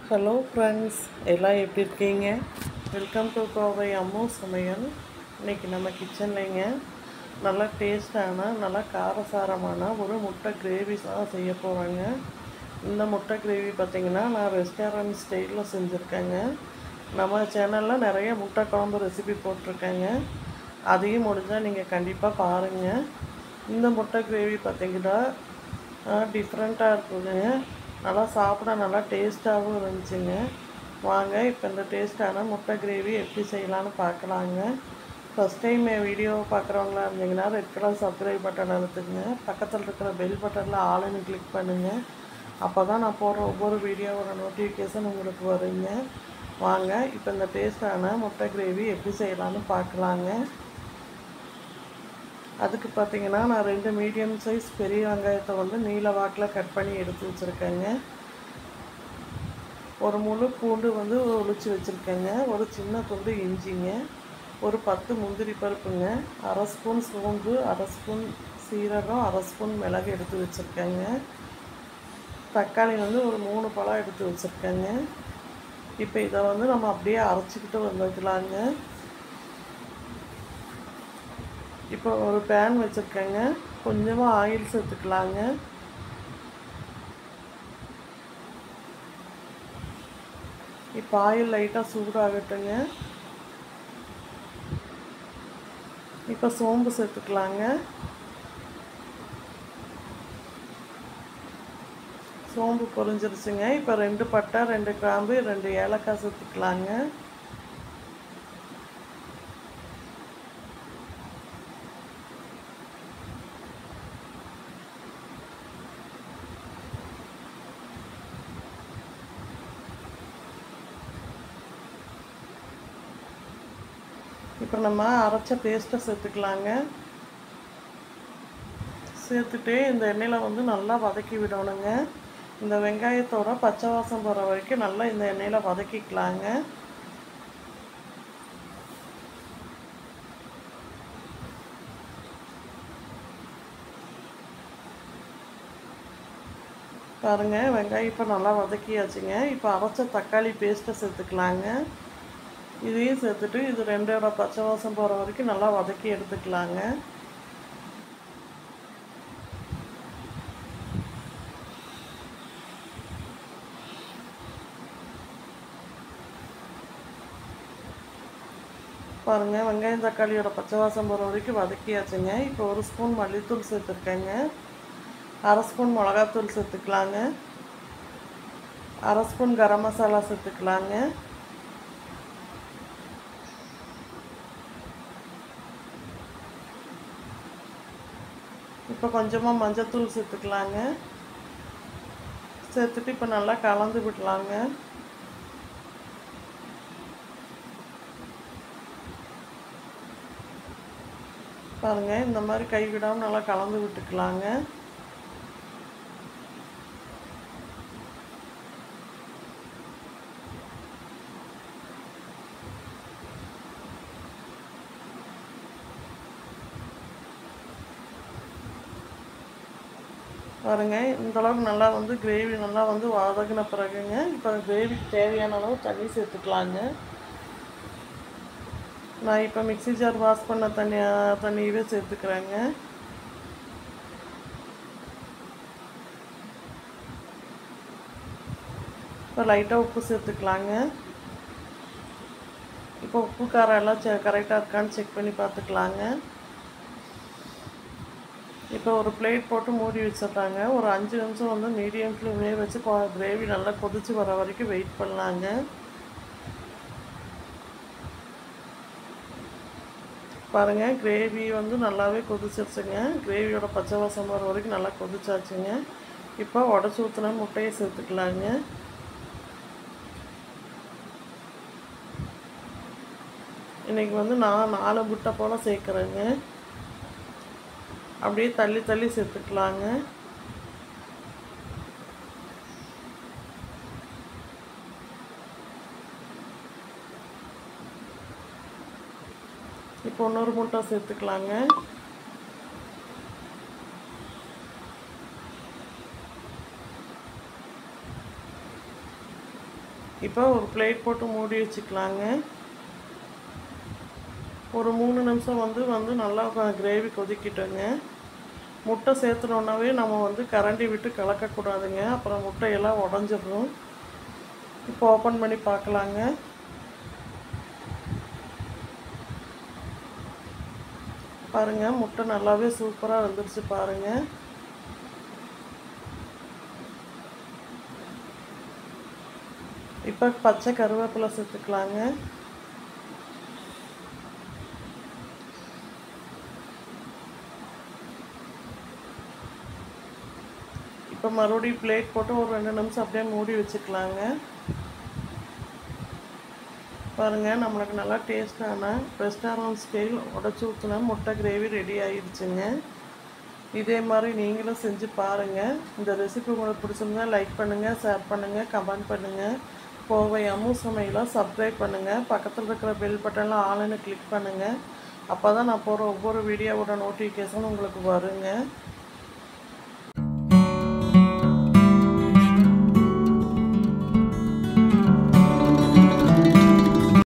hello friends எல்லாம் எப்படி இருக்கீங்க வெல்கம் டு கோவை அம்மு சமையல் இன்றைக்கி நம்ம கிச்சன்லைங்க நல்லா டேஸ்டான நல்லா காரசாரமான ஒரு முட்டை கிரேவி தான் செய்ய போகிறேங்க இந்த முட்டை கிரேவி பார்த்திங்கன்னா நான் ரெஸ்டாரண்ட் ஸ்டைலில் செஞ்சுருக்கேங்க நம்ம சேனலில் நிறைய முட்டை குழம்பு ரெசிபி போட்டிருக்கேங்க அதையும் முடிஞ்சால் நீங்கள் கண்டிப்பாக பாருங்கள் இந்த முட்டை கிரேவி பார்த்திங்கன்னா டிஃப்ரெண்ட்டாக இருக்குங்க நல்லா சாப்பிட நல்லா டேஸ்ட்டாகவும் இருந்துச்சுங்க வாங்க இப்போ இந்த டேஸ்ட்டான முட்டை கிரேவி எப்படி செய்யலான்னு பார்க்கலாங்க ஃபஸ்ட் டைம் என் வீடியோ பார்க்குறவங்களா இருந்தீங்கன்னா ரெட் கலர் சப்ஸ்கிரைப் பட்டன் அழுத்துங்க பக்கத்தில் இருக்கிற பெல் பட்டனில் ஆளுன்னு கிளிக் பண்ணுங்கள் அப்போ தான் நான் போடுற ஒவ்வொரு வீடியோவோட நோட்டிஃபிகேஷன் உங்களுக்கு வருங்க வாங்க இப்போ இந்த டேஸ்ட்டான முட்டை கிரேவி எப்படி செய்யலான்னு பார்க்கலாங்க அதுக்கு பார்த்தீங்கன்னா நான் ரெண்டு மீடியம் சைஸ் பெரிய வெங்காயத்தை வந்து நீல வாக்கில் கட் பண்ணி எடுத்து வச்சுருக்கேங்க ஒரு முழு பூண்டு வந்து ஒழிச்சு வச்சுருக்கேங்க ஒரு சின்ன துண்டு இஞ்சிங்க ஒரு பத்து முந்திரி பருப்புங்க அரை ஸ்பூன் சோம்பு அரை ஸ்பூன் சீரகம் அரை ஸ்பூன் மிளகு எடுத்து வச்சுருக்கேங்க தக்காளி வந்து ஒரு மூணு பழம் எடுத்து வச்சுருக்கேங்க இப்போ இதை வந்து நம்ம அப்படியே அரைச்சிக்கிட்டு வந்துக்கலாங்க இப்போ ஒரு பேன் வச்சுருக்கேங்க கொஞ்சமாக ஆயில் சேர்த்துக்கலாங்க இப்போ ஆயில் லைட்டாக சூடாகட்டுங்க இப்போ சோம்பு சேர்த்துக்கலாங்க சோம்பு பொரிஞ்சிருச்சுங்க இப்போ ரெண்டு பட்டை ரெண்டு கிராம்பு ரெண்டு ஏலக்காய் சேர்த்துக்கலாங்க இப்போ நம்ம அரைச்ச பேஸ்ட்டை சேர்த்துக்கலாங்க சேர்த்துட்டு இந்த எண்ணெயில் வந்து நல்லா வதக்கி விடணுங்க இந்த வெங்காயத்தோட பச்சை வாசம் போகிற வரைக்கும் நல்லா இந்த எண்ணெயில் வதக்கிக்கலாங்க பாருங்கள் வெங்காயம் இப்போ நல்லா வதக்கியாச்சுங்க இப்போ அரைச்ச தக்காளி பேஸ்ட்டை சேர்த்துக்கலாங்க இதையும் சேர்த்துட்டு இது ரெண்டோட பச்சை வாசம் போகிற வரைக்கும் நல்லா வதக்கி எடுத்துக்கலாங்க பாருங்கள் வெங்காயம் தக்காளியோட பச்சை வாசம் போகிற வரைக்கும் வதக்கியாச்சுங்க இப்போ ஒரு ஸ்பூன் மல்லித்தூள் சேர்த்துருக்கேங்க அரை ஸ்பூன் மிளகாத்தூள் சேர்த்துக்கலாங்க அரை ஸ்பூன் கரம் மசாலா சேர்த்துக்கலாங்க இப்போ கொஞ்சமாக மஞ்சத்தூள் சேர்த்துக்கலாங்க சேர்த்துட்டு இப்போ நல்லா கலந்து விடலாங்க பாருங்கள் இந்த மாதிரி கை விடாமல் நல்லா கலந்து விட்டுக்கலாங்க பாருங்க இந்த அளவுக்கு நல்லா வந்து கிரேவி நல்லா வந்து வதங்கின பிறகுங்க இப்போ கிரேவிக்கு தேவையான அளவு தண்ணி சேர்த்துக்கலாங்க நான் இப்போ மிக்சி ஜார் வாஷ் பண்ண தண்ணி தண்ணியவே சேர்த்துக்கிறேங்க இப்போ லைட்டாக உப்பு சேர்த்துக்கலாங்க இப்போ உப்பு காரம் எல்லாம் செ கரெக்டாக இருக்கான்னு செக் பண்ணி பார்த்துக்கலாங்க இப்போ ஒரு பிளேட் போட்டு மூடி வச்சிடுறாங்க ஒரு அஞ்சு நிமிஷம் வந்து மீடியம் ஃப்ளேம்லேயே வச்சு கிரேவி நல்லா கொதித்து வர வரைக்கும் வெயிட் பண்ணலாங்க பாருங்கள் கிரேவி வந்து நல்லாவே கொதிச்சிருச்சுங்க கிரேவியோட பச்சை வாசம் வர வரைக்கும் நல்லா கொதிச்சாச்சுங்க இப்போ உடச்சி ஊற்றின முட்டையை சேர்த்துக்கலாங்க இன்றைக்கி வந்து நான் நாலு முட்டை போல் சேர்க்குறேங்க அப்படியே தள்ளி தள்ளி சேர்த்துக்கலாங்க இப்போ இன்னொரு முட்டை சேர்த்துக்கலாங்க இப்போ ஒரு பிளேட் போட்டு மூடி வச்சுக்கலாங்க ஒரு மூணு நிமிஷம் வந்து வந்து நல்லா கிரேவி கொதிக்கிட்டோங்க முட்டை சேர்த்துனோன்னாவே நம்ம வந்து கரண்டி விட்டு கலக்கக்கூடாதுங்க அப்புறம் முட்டையெல்லாம் உடஞ்சிடும் இப்போ ஓப்பன் பண்ணி பார்க்கலாங்க பாருங்கள் முட்டை நல்லாவே சூப்பராக வந்துருச்சு பாருங்கள் இப்போ பச்சை கருவேப்பிலை சேர்த்துக்கலாங்க இப்போ மறுபடியும் பிளேட் போட்டு ஒரு ரெண்டு நிமிஷம் அப்படியே மூடி வச்சுக்கலாங்க பாருங்கள் நம்மளுக்கு நல்லா டேஸ்டான ரெஸ்டாரண்ட் ஸ்டைல் உடச்சி ஊற்றின முட்டை கிரேவி ரெடி ஆயிடுச்சுங்க இதே மாதிரி நீங்களும் செஞ்சு பாருங்கள் இந்த ரெசிபி உங்களுக்கு பிடிச்சிருந்தா லைக் பண்ணுங்கள் ஷேர் பண்ணுங்கள் கமெண்ட் பண்ணுங்கள் கோவை அம்மு சமையலாம் சப்ஸ்கிரைப் பண்ணுங்கள் பக்கத்தில் இருக்கிற பெல் பட்டனில் ஆளுன்னு கிளிக் பண்ணுங்கள் அப்போ தான் நான் போகிற ஒவ்வொரு வீடியோவோட நோட்டிஃபிகேஷன் உங்களுக்கு வருங்க